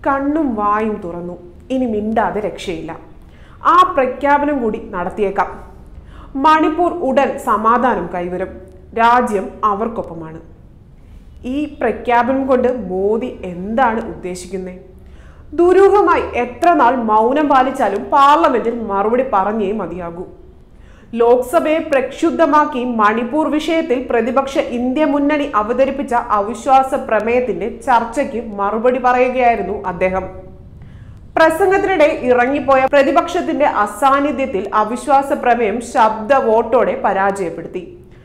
കണ്ണും വായും തുറന്നു ഇനി മിണ്ടാതെ രക്ഷയില്ല ആ പ്രഖ്യാപനം കൂടി നടത്തിയേക്കാം മണിപ്പൂർ ഉടൻ സമാധാനം കൈവരും രാജ്യം അവർക്കൊപ്പമാണ് ഈ പ്രഖ്യാപനം കൊണ്ട് മോദി എന്താണ് ഉദ്ദേശിക്കുന്നത് ദുരൂഹമായി എത്ര നാൾ മൗനം പാലിച്ചാലും പാർലമെന്റിൽ മറുപടി പറഞ്ഞേ മതിയാകൂ ലോക്സഭയെ പ്രക്ഷുബ്ധമാക്കി മണിപ്പൂർ വിഷയത്തിൽ പ്രതിപക്ഷ ഇന്ത്യ മുന്നണി അവതരിപ്പിച്ച അവിശ്വാസ പ്രമേയത്തിന്റെ ചർച്ചയ്ക്ക് മറുപടി പറയുകയായിരുന്നു അദ്ദേഹം പ്രസംഗത്തിനിടെ ഇറങ്ങിപ്പോയ പ്രതിപക്ഷത്തിന്റെ അസാന്നിധ്യത്തിൽ അവിശ്വാസ പ്രമേയം ശബ്ദ വോട്ടോടെ പരാജയപ്പെടുത്തി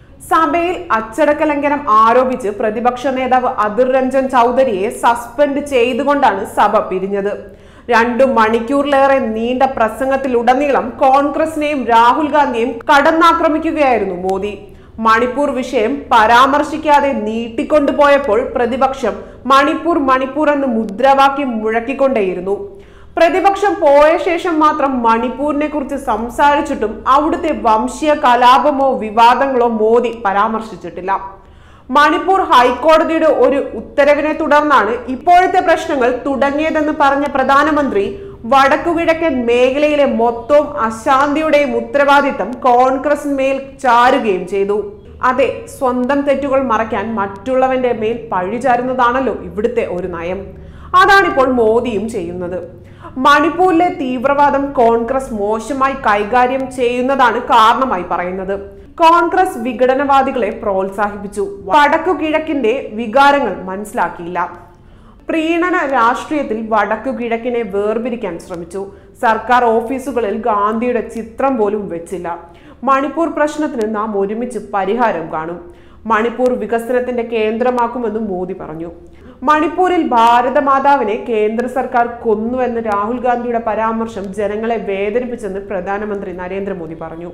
സഭയിൽ അച്ചടക്ക ലംഘനം ആരോപിച്ച് പ്രതിപക്ഷ നേതാവ് അതിർ രഞ്ജൻ ചൗധരിയെ സസ്പെൻഡ് ചെയ്തുകൊണ്ടാണ് സഭ പിരിഞ്ഞത് രണ്ടു മണിക്കൂറിലേറെ നീണ്ട പ്രസംഗത്തിലുടനീളം കോൺഗ്രസിനെയും രാഹുൽ ഗാന്ധിയെയും കടന്നാക്രമിക്കുകയായിരുന്നു മോദി മണിപ്പൂർ വിഷയം പരാമർശിക്കാതെ നീട്ടിക്കൊണ്ടുപോയപ്പോൾ പ്രതിപക്ഷം മണിപ്പൂർ മണിപ്പൂർ എന്ന് മുദ്രാവാക്യം മുഴക്കിക്കൊണ്ടേയിരുന്നു പ്രതിപക്ഷം പോയ ശേഷം മാത്രം മണിപ്പൂരിനെ കുറിച്ച് സംസാരിച്ചിട്ടും അവിടുത്തെ വംശീയ കലാപമോ വിവാദങ്ങളോ മോദി പരാമർശിച്ചിട്ടില്ല മണിപ്പൂർ ഹൈക്കോടതിയുടെ ഒരു ഉത്തരവിനെ തുടർന്നാണ് ഇപ്പോഴത്തെ പ്രശ്നങ്ങൾ തുടങ്ങിയതെന്ന് പറഞ്ഞ പ്രധാനമന്ത്രി വടക്കുകിഴക്കൻ മേഖലയിലെ മൊത്തവും അശാന്തിയുടെയും ഉത്തരവാദിത്തം കോൺഗ്രസിന്മേൽ ചാരുകയും ചെയ്തു അതെ സ്വന്തം തെറ്റുകൾ മറയ്ക്കാൻ മറ്റുള്ളവന്റെ മേൽ പഴിചാരുന്നതാണല്ലോ ഇവിടുത്തെ ഒരു നയം അതാണിപ്പോൾ മോദിയും ചെയ്യുന്നത് മണിപ്പൂരിലെ തീവ്രവാദം കോൺഗ്രസ് മോശമായി കൈകാര്യം ചെയ്യുന്നതാണ് കാരണമായി പറയുന്നത് കോൺഗ്രസ് വിഘടനവാദികളെ പ്രോത്സാഹിപ്പിച്ചു വടക്കു കിഴക്കിന്റെ വികാരങ്ങൾ മനസ്സിലാക്കിയില്ല പ്രീണന രാഷ്ട്രീയത്തിൽ വടക്കു കിഴക്കിനെ വേർപിരിക്കാൻ ശ്രമിച്ചു സർക്കാർ ഓഫീസുകളിൽ ഗാന്ധിയുടെ ചിത്രം പോലും വെച്ചില്ല മണിപ്പൂർ പ്രശ്നത്തിന് നാം ഒരുമിച്ച് പരിഹാരം കാണും മണിപ്പൂർ വികസനത്തിന്റെ കേന്ദ്രമാക്കുമെന്നും മോദി പറഞ്ഞു മണിപ്പൂരിൽ ഭാരതമാതാവിനെ കേന്ദ്ര സർക്കാർ കൊന്നുവെന്ന് രാഹുൽ ഗാന്ധിയുടെ പരാമർശം ജനങ്ങളെ വേദനിപ്പിച്ചെന്ന് പ്രധാനമന്ത്രി നരേന്ദ്രമോദി പറഞ്ഞു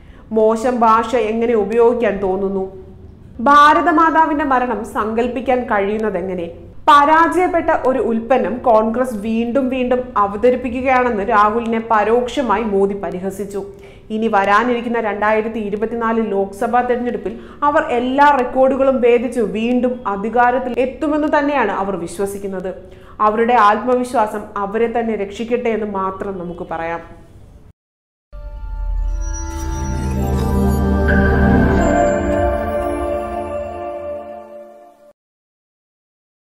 മോശം ഭാഷ എങ്ങനെ ഉപയോഗിക്കാൻ തോന്നുന്നു ഭാരതമാതാവിന്റെ മരണം സങ്കല്പിക്കാൻ കഴിയുന്നത് എങ്ങനെ പരാജയപ്പെട്ട ഒരു ഉൽപ്പന്നം കോൺഗ്രസ് വീണ്ടും വീണ്ടും അവതരിപ്പിക്കുകയാണെന്ന് രാഹുലിനെ പരോക്ഷമായി മോദി പരിഹസിച്ചു ഇനി വരാനിരിക്കുന്ന രണ്ടായിരത്തി ഇരുപത്തിനാല് ലോക്സഭാ തെരഞ്ഞെടുപ്പിൽ അവർ എല്ലാ റെക്കോർഡുകളും ഭേദിച്ച് വീണ്ടും അധികാരത്തിൽ എത്തുമെന്ന് തന്നെയാണ് അവർ വിശ്വസിക്കുന്നത് അവരുടെ ആത്മവിശ്വാസം അവരെ തന്നെ രക്ഷിക്കട്ടെ എന്ന് മാത്രം നമുക്ക് പറയാം